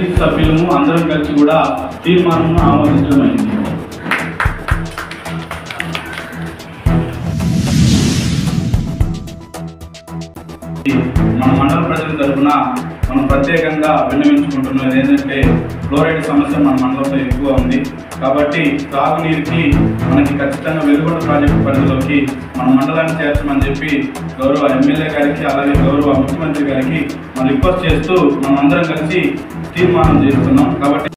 committee సభ్యులము అందరం కలిసి కూడా తీర్మానం ఆమోదించడమైంది మన మండల ప్రజల తరఫున మనం ప్రత్యేకంగా విన్నవించుకుంటున్నది ఏంటంటే ఫ్లోరైడ్ సమస్య మన మండలంలో ఎక్కువ ఉంది కాబట్టి తాగునీరుకి మనకి ఖచ్చితంగా వెలుగొండ ప్రాజెక్టు పరిధిలోకి మన మండలాన్ని చేర్చమని చెప్పి గౌరవ ఎమ్మెల్యే గారికి అలాగే గౌరవ ముఖ్యమంత్రి గారికి మనం రిక్వెస్ట్ చేస్తూ మనం అందరం కలిసి తీర్మానం చేస్తున్నాం కాబట్టి